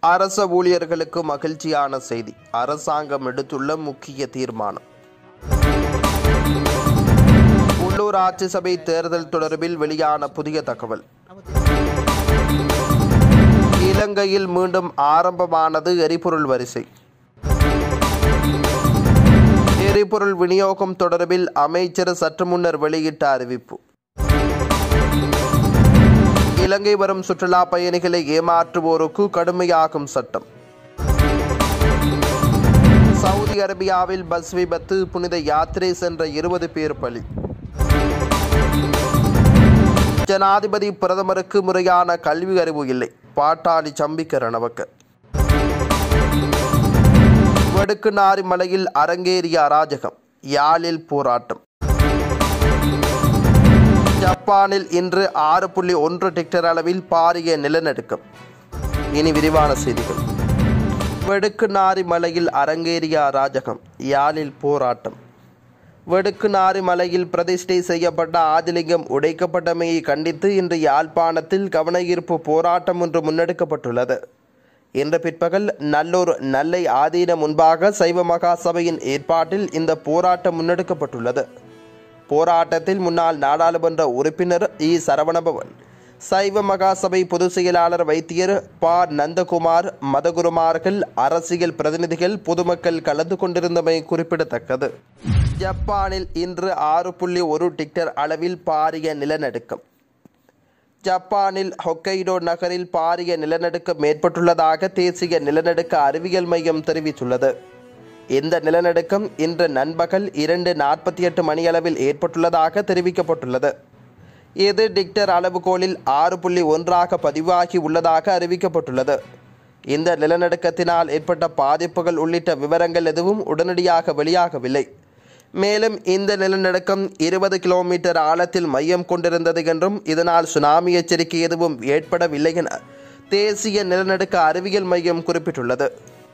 அரச ஊழியர்களுக்கு மகிழ்ச்சியான செய்தி அரசாங்கம் எடுத்துள்ள முக்கிய தீர்மானம் உள்ளூர் ஆட்சி சபை தேர்தல் தொடர்பில் வெளியான புதிய தகவல் இலங்கையில் மீண்டும் ஆரம்பமானது எரிபொருள் வரிசை எரிபொருள் விநியோகம் தொடர்பில் அமைச்சர் சற்று முன்னர் வெளியிட்ட அறிவிப்பு இலங்கை வரும் சுற்றுலா பயணிகளை ஏமாற்றுவோருக்கு கடுமையாகும் சட்டம் சவுதி அரேபியாவில் பஸ் விபத்து புனித யாத்திரை சென்ற இருபது பேர் பலி ஜனாதிபதி பிரதமருக்கு முறையான கல்வி அறிவு இல்லை பாட்டாளி சம்பிக்க ரணவக்க வடுக்குநாரி மலையில் அரங்கேறிய அராஜகம் யாழில் போராட்டம் ஜப்பானில் இன்று ஆறு புள்ளி ஒன்று டிக்டர் அளவில் பாரிய நிலநடுக்கம் இனி விரிவான செய்திகள் வெடுக்குநாரி மலையில் அரங்கேறிய அராஜகம் யாழில் போராட்டம் வெடுக்குநாரி மலையில் பிரதிஷ்டை செய்யப்பட்ட ஆதிலிங்கம் உடைக்கப்பட்டமையை கண்டித்து இன்று யாழ்ப்பாணத்தில் கவனஈர்ப்பு போராட்டம் ஒன்று முன்னெடுக்கப்பட்டுள்ளது இன்று பிற்பகல் நல்லூர் நல்லை ஆதீன முன்பாக சைவ மகா சபையின் ஏற்பாட்டில் இந்த போராட்டம் முன்னெடுக்கப்பட்டுள்ளது போராட்டத்தில் முன்னாள் நாடாளுமன்ற உறுப்பினர் இ சரவணபவன் சைவ மகாசபை பொதுச் செயலாளர் வைத்தியர் ப நந்தகுமார் மதகுருமார்கள் அரசியல் பிரதிநிதிகள் பொதுமக்கள் கலந்து கொண்டிருந்தமை குறிப்பிடத்தக்கது ஜப்பானில் இன்று ஆறு புள்ளி ஒரு டிக்டர் அளவில் பாரிய நிலநடுக்கம் ஜப்பானில் ஹொக்கைடோ நகரில் பாரிய நிலநடுக்கம் ஏற்பட்டுள்ளதாக தேசிய நிலநடுக்க அறிவியல் மையம் தெரிவித்துள்ளது இந்த நிலநடுக்கம் இன்று நண்பகல் இரண்டு நாற்பத்தி எட்டு மணியளவில் ஏற்பட்டுள்ளதாக தெரிவிக்கப்பட்டுள்ளது இது டிக்டர் அளவுகோலில் ஆறு புள்ளி ஒன்றாக பதிவாகி உள்ளதாக அறிவிக்கப்பட்டுள்ளது இந்த நிலநடுக்கத்தினால் ஏற்பட்ட பாதிப்புகள் உள்ளிட்ட விவரங்கள் எதுவும் உடனடியாக வெளியாகவில்லை மேலும் இந்த நிலநடுக்கம் இருபது கிலோமீட்டர் ஆழத்தில் மையம் கொண்டிருந்தது என்றும் இதனால் சுனாமி எச்சரிக்கை எதுவும் ஏற்படவில்லை என தேசிய நிலநடுக்க அறிவியல் மையம் குறிப்பிட்டுள்ளது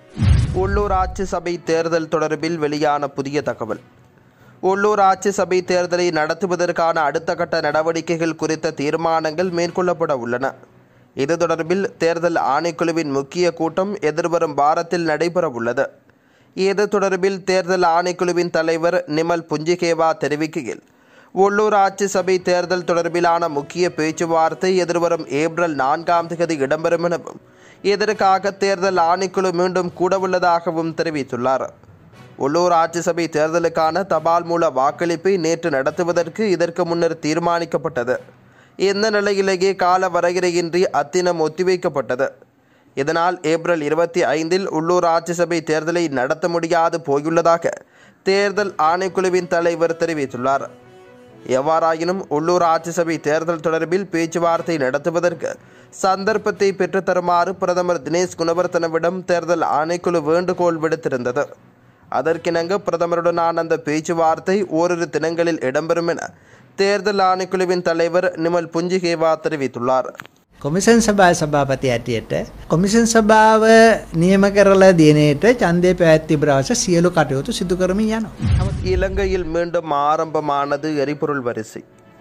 உள்ளூராட்சி சபை தேர்தல் தொடர்பில் வெளியான புதிய தகவல் உள்ளூராட்சி சபை தேர்தலை நடத்துவதற்கான அடுத்த கட்ட நடவடிக்கைகள் குறித்த தீர்மானங்கள் மேற்கொள்ளப்பட உள்ளன இது தொடர்பில் தேர்தல் ஆணைக்குழுவின் முக்கிய கூட்டம் எதிர்வரும் வாரத்தில் நடைபெறவுள்ளது இது தொடர்பில் தேர்தல் ஆணைக்குழுவின் தலைவர் நிமல் புஞ்சிகேவா தெரிவிக்கையில் உள்ளூராட்சி சபை தேர்தல் தொடர்பிலான முக்கிய பேச்சுவார்த்தை எதிர்வரும் ஏப்ரல் நான்காம் தேதி இடம்பெறும் எனவும் இதற்காக தேர்தல் ஆணைக்குழு மீண்டும் கூடவுள்ளதாகவும் தெரிவித்துள்ளார் உள்ளூர் ஆட்சி சபை தேர்தலுக்கான தபால் மூல வாக்களிப்பை நேற்று நடத்துவதற்கு இதற்கு முன்னர் தீர்மானிக்கப்பட்டது இந்த நிலையிலேயே கால வரையறையின்றி அத்தினம் ஒத்திவைக்கப்பட்டது இதனால் ஏப்ரல் இருபத்தி ஐந்தில் உள்ளூர் ஆட்சி சபை தேர்தலை நடத்த முடியாது போயுள்ளதாக தேர்தல் ஆணைக்குழுவின் தலைவர் தெரிவித்துள்ளார் எவ்வாறாயினும் உள்ளூர் ஆட்சி சபை தேர்தல் தொடர்பில் பேச்சுவார்த்தை நடத்துவதற்கு சந்தர்ப்பத்தை பெற்றுத்தருமாறு பிரதமர் தினேஷ் குணவர்த்தனவிடம் தேர்தல் ஆணைக்குழு வேண்டுகோள் விடுத்திருந்தது அதற்கிணங்க பிரதமருடனான அந்த பேச்சுவார்த்தை ஓரிரு தினங்களில் இடம்பெறும் என தேர்தல் ஆணைக்குழுவின் தலைவர் நிமல் புஞ்சிகேவா தெரிவித்துள்ளார் කොමිසන් සභා සභාපති ඇටියට කොමිසන් සභාව නියම කරලා දිනයට චන්දය පැත්ති බ්‍රවස සියලු කටයුතු සිදු කරමින් යනවා. இலங்கையில் மீண்டும் ஆரம்பமானது எரிபொருள் வரிசை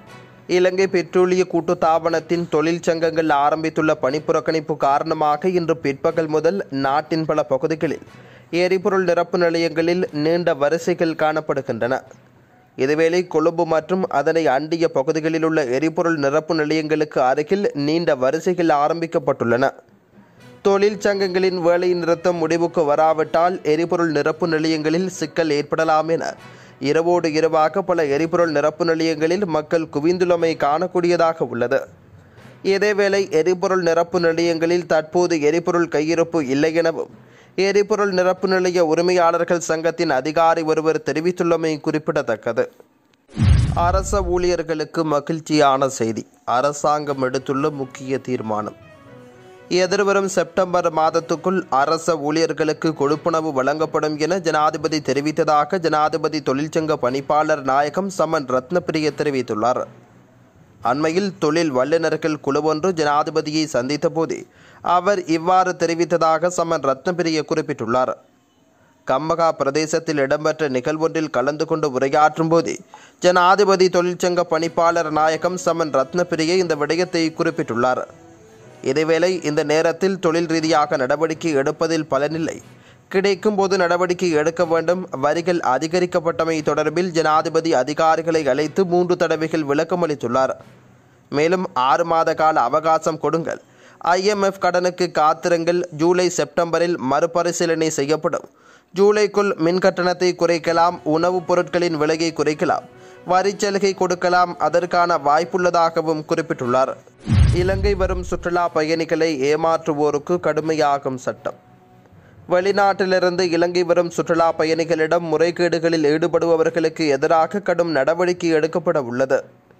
இலங்கை பெட்ரோலிய கூட்டுத்தாபனத்தின் தொழிற்சங்கங்கள் ஆரம்பித்துள்ள பணிப்புறக்கணிப்பு காரணமாக இன்று பிற்பகல் முதல் நாட்டின் பல பகுதிகளில் எரிபொருள் நிரப்பு நிலையங்களில் நீண்ட வரிசைகள் காணப்படுகின்றன இதுவேளை கொழும்பு மற்றும் அதனை அண்டிய பகுதிகளில் உள்ள எரிபொருள் நிரப்பு நிலையங்களுக்கு அருகில் நீண்ட வரிசைகள் ஆரம்பிக்கப்பட்டுள்ளன தொழிற்சங்கங்களின் வேலை நிறுத்தம் முடிவுக்கு வராவிட்டால் எரிபொருள் நிரப்பு நிலையங்களில் சிக்கல் ஏற்படலாம் என இரவோடு இரவாக பல எரிபொருள் நிரப்பு நிலையங்களில் மக்கள் குவிந்துள்ளமை காணக்கூடியதாக உள்ளது இதேவேளை எரிபொருள் நிரப்பு நிலையங்களில் தற்போது எரிபொருள் கையிருப்பு இல்லை எனவும் எரிபொருள் நிரப்பு நிலைய உரிமையாளர்கள் சங்கத்தின் அதிகாரி ஒருவர் தெரிவித்துள்ளமை குறிப்பிடத்தக்கது அரச ஊழியர்களுக்கு மகிழ்ச்சியான செய்தி அரசாங்கம் எடுத்துள்ள முக்கிய தீர்மானம் எதிர்வரும் செப்டம்பர் மாதத்துக்குள் அரச ஊழியர்களுக்கு கொடுப்பனவு வழங்கப்படும் என ஜனாதிபதி தெரிவித்ததாக ஜனாதிபதி தொழிற்சங்க பணிப்பாளர் நாயகம் சமன் ரத்னப்பிரிய தெரிவித்துள்ளார் அண்மையில் தொழில் வல்லுநர்கள் குழுவொன்று ஜனாதிபதியை சந்தித்த போதே அவர் இவ்வாறு தெரிவித்ததாக சமன் ரத்னப்பிரிய குறிப்பிட்டுள்ளார் கம்பகா பிரதேசத்தில் இடம்பெற்ற நிகழ்வொன்றில் கலந்து கொண்டு உரையாற்றும் போதே ஜனாதிபதி தொழிற்சங்க பணிப்பாளர் நாயகம் சமன் ரத்னப்பிரிய இந்த விடயத்தை குறிப்பிட்டுள்ளார் இதேவேளை இந்த நேரத்தில் தொழில் ரீதியாக நடவடிக்கை எடுப்பதில் பலனில்லை கிடைக்கும் போது நடவடிக்கை எடுக்க வேண்டும் வரிகள் அதிகரிக்கப்பட்டமை தொடர்பில் ஜனாதிபதி அதிகாரிகளை அழைத்து மூன்று தடவைகள் விளக்கம் அளித்துள்ளார் மேலும் ஆறு மாத கால அவகாசம் கொடுங்கள் ஐஎம்எஃப் கடனுக்கு காத்திருங்கள் ஜூலை செப்டம்பரில் மறுபரிசீலனை செய்யப்படும் ஜூலைக்குள் மின் கட்டணத்தை குறைக்கலாம் உணவுப் பொருட்களின் விலையை குறைக்கலாம் வரிச்சலுகை கொடுக்கலாம் அதற்கான வாய்ப்புள்ளதாகவும் குறிப்பிட்டுள்ளார் இலங்கை வரும் சுற்றுலா பயணிகளை ஏமாற்றுவோருக்கு கடுமையாகும் சட்டம் வெளிநாட்டிலிருந்து இலங்கை வரும் சுற்றுலா பயணிகளிடம் முறைகேடுகளில் ஈடுபடுபவர்களுக்கு எதிராக கடும் நடவடிக்கை எடுக்கப்பட உள்ளது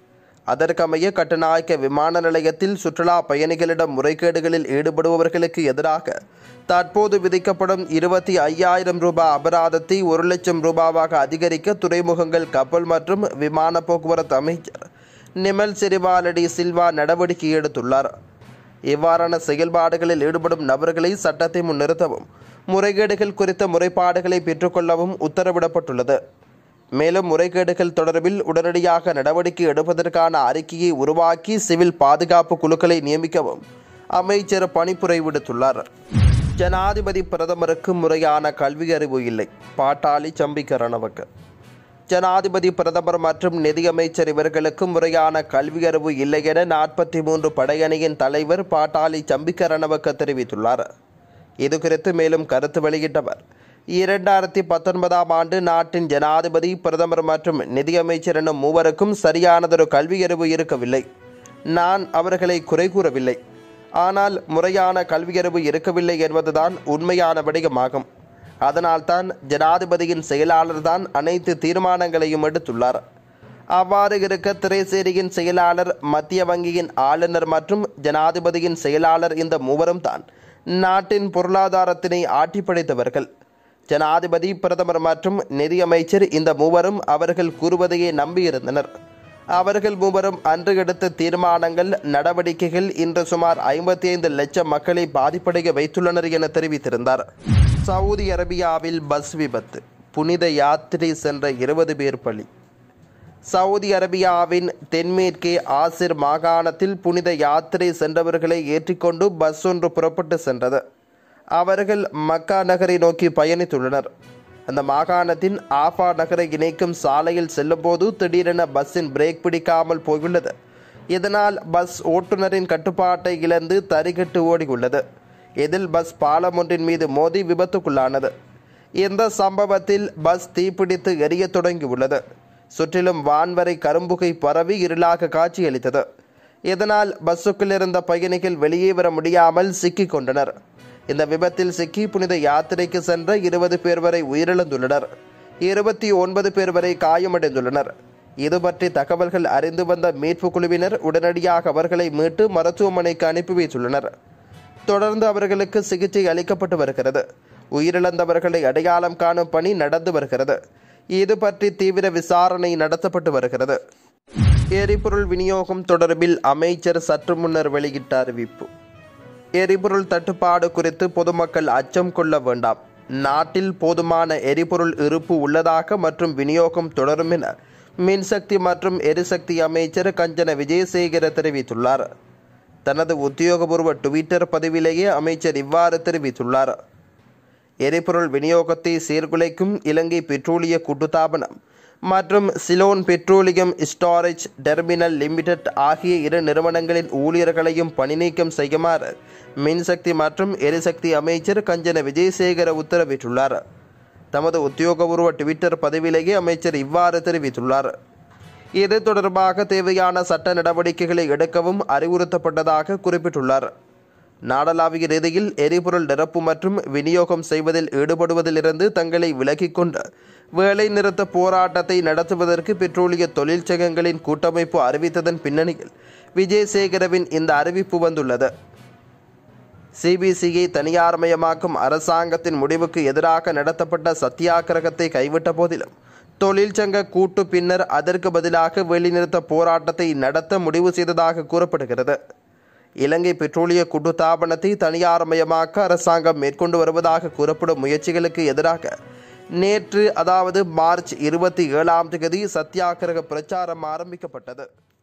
அதற்கமைய கட்டுநாயக்க விமான நிலையத்தில் சுற்றுலா பயணிகளிடம் முறைகேடுகளில் ஈடுபடுபவர்களுக்கு எதிராக தற்போது விதிக்கப்படும் இருபத்தி ஐயாயிரம் ரூபாய் அபராதத்தை ஒரு லட்சம் ரூபாவாக அதிகரிக்க துறைமுகங்கள் கப்பல் மற்றும் விமான போக்குவரத்து அமைச்சர் நிமல் சிறிவாலடி சில்வா நடவடிக்கை எடுத்துள்ளார் இவ்வாறான செயல்பாடுகளில் ஈடுபடும் நபர்களை சட்டத்தை முன்னிறுத்தவும் முறைகேடுகள் குறித்த முறைப்பாடுகளை பெற்றுக்கொள்ளவும் உத்தரவிடப்பட்டுள்ளது மேலும் முறைகேடுகள் தொடர்பில் உடனடியாக நடவடிக்கை எடுப்பதற்கான அறிக்கையை உருவாக்கி சிவில் பாதுகாப்பு குழுக்களை நியமிக்கவும் அமைச்சர் பணிப்புரை விடுத்துள்ளார் ஜனாதிபதி பிரதமருக்கு முறையான கல்வி அறிவு இல்லை பாட்டாளி சம்பிக்க ரணவக்க ஜனாதிபதி பிரதமர் மற்றும் நிதியமைச்சர் இவர்களுக்கு முறையான கல்வி அறிவு இல்லை என நாற்பத்தி மூன்று படையணியின் தலைவர் பாட்டாளி சம்பிக்க ரணவக்க தெரிவித்துள்ளார் இது குறித்து மேலும் கருத்து வெளியிட்டவர் இரண்டாயிரத்தி பத்தொன்பதாம் ஆண்டு நாட்டின் ஜனாதிபதி பிரதமர் மற்றும் நிதியமைச்சர் எனும் மூவருக்கும் சரியானதொரு கல்வியறிவு இருக்கவில்லை நான் அவர்களை குறை கூறவில்லை ஆனால் முறையான கல்வியறிவு இருக்கவில்லை என்பதுதான் உண்மையான விடயமாகும் அதனால்தான் ஜனாதிபதியின் செயலாளர் தான் அனைத்து தீர்மானங்களையும் எடுத்துள்ளார் அவ்வாறு இருக்க திரைசேரியின் செயலாளர் மத்திய வங்கியின் ஆளுநர் மற்றும் ஜனாதிபதியின் செயலாளர் இந்த மூவரும் தான் நாட்டின் பொருளாதாரத்தினை ஆட்டி படைத்தவர்கள் ஜனாதிபதி பிரதமர் மற்றும் நிதியமைச்சர் இந்த மூவரும் அவர்கள் கூறுவதையே நம்பியிருந்தனர் அவர்கள் மூவரும் அன்று எடுத்த தீர்மானங்கள் நடவடிக்கைகள் இன்று சுமார் ஐம்பத்தி ஐந்து லட்சம் மக்களை பாதிப்படைய வைத்துள்ளனர் என தெரிவித்திருந்தார் சவுதி அரேபியாவில் பஸ் விபத்து புனித யாத்திரை சென்ற இருபது பேர் பலி சவுதி அரேபியாவின் தென்மேற்கே ஆசிர் மாகாணத்தில் புனித யாத்திரை சென்றவர்களை ஏற்றிக்கொண்டு பஸ் ஒன்று புறப்பட்டு சென்றது அவர்கள் மக்கா நகரை நோக்கி பயணித்துள்ளனர் அந்த மாகாணத்தின் ஆஃபா நகரை இணைக்கும் சாலையில் செல்லும்போது திடீரென பஸ்ஸின் பிரேக் பிடிக்காமல் போயுள்ளது இதனால் பஸ் ஓட்டுநரின் கட்டுப்பாட்டை இழந்து தறிகட்டு ஓடியுள்ளது இதில் பஸ் பாலம் ஒன்றின் மீது மோதி விபத்துக்குள்ளானது இந்த சம்பவத்தில் பஸ் தீப்பிடித்து எரியத் தொடங்கியுள்ளது சுற்றிலும் வான்வரை கரும்புகை பரவி இருளாக காட்சியளித்தது இதனால் பஸ்ஸுக்குள் இருந்த பயணிகள் வெளியே வர முடியாமல் சிக்கிக் கொண்டனர் இந்த விபத்தில் சிக்கி புனித யாத்திரைக்கு சென்ற இருபது பேர் வரை உயிரிழந்துள்ளனர் இருபத்தி ஒன்பது பேர் வரை காயமடைந்துள்ளனர் இது பற்றி தகவல்கள் அறிந்து வந்த மீட்பு குழுவினர் உடனடியாக அவர்களை மீட்டு மருத்துவமனைக்கு அனுப்பி வைத்துள்ளனர் தொடர்ந்து அவர்களுக்கு சிகிச்சை அளிக்கப்பட்டு வருகிறது உயிரிழந்தவர்களை அடையாளம் காணும் பணி நடந்து வருகிறது இது பற்றி தீவிர விசாரணை நடத்தப்பட்டு வருகிறது எரிபொருள் விநியோகம் தொடர்பில் அமைச்சர் சற்று முன்னர் வெளியிட்ட அறிவிப்பு எரிபொருள் தட்டுப்பாடு குறித்து பொதுமக்கள் அச்சம் கொள்ள வேண்டாம் நாட்டில் போதுமான எரிபொருள் இருப்பு உள்ளதாக மற்றும் விநியோகம் தொடரும் என மின்சக்தி மற்றும் எரிசக்தி அமைச்சர் கஞ்சன விஜயசேகர தெரிவித்துள்ளார் தனது உத்தியோகபூர்வ டுவிட்டர் பதிவிலேயே அமைச்சர் இவ்வாறு தெரிவித்துள்ளார் எரிபொருள் விநியோகத்தை சீர்குலைக்கும் இலங்கை பெட்ரோலிய கூட்டுத்தாபனம் மற்றும் Ceylon petroleum storage terminal limited ஆகிய இரு நிறுவனங்களின் ஊழியர்களையும் பணிநீக்கம் செய்யுமாறு மின்சக்தி மற்றும் எரிசக்தி அமைச்சர் கஞ்சன விஜயசேகர உத்தரவிட்டுள்ளார் தமது உத்தியோகபூர்வ ட்விட்டர் பதிவிலேயே அமைச்சர் இவ்வாறு தெரிவித்துள்ளார் இது தொடர்பாக தேவையான சட்ட நடவடிக்கைகளை எடுக்கவும் அறிவுறுத்தப்பட்டதாக குறிப்பிட்டுள்ளார் நாடளாவிய ரீதியில் எரிபொருள் நிரப்பு மற்றும் விநியோகம் செய்வதில் ஈடுபடுவதிலிருந்து தங்களை விலக்கிக் கொண்டு வேலை நிறுத்த போராட்டத்தை நடத்துவதற்கு பெட்ரோலிய தொழிற்சங்கங்களின் கூட்டமைப்பு அறிவித்ததன் பின்னணியில் விஜயசேகரவின் இந்த அறிவிப்பு வந்துள்ளது சிபிசியை தனியார்மயமாக்கும் அரசாங்கத்தின் முடிவுக்கு எதிராக நடத்தப்பட்ட சத்தியாகிரகத்தை கைவிட்ட போதிலும் தொழிற்சங்க கூட்டு பின்னர் அதற்கு பதிலாக வெளிநிறுத்த போராட்டத்தை நடத்த முடிவு செய்ததாக கூறப்படுகிறது இலங்கை பெட்ரோலிய கூட்டுத்தாபனத்தை தனியார்மயமாக்க அரசாங்கம் மேற்கொண்டு வருவதாக கூறப்படும் முயற்சிகளுக்கு எதிராக நேற்று அதாவது மார்ச் இருபத்தி ஏழாம் தேதி சத்தியாகிரக பிரச்சாரம் ஆரம்பிக்கப்பட்டது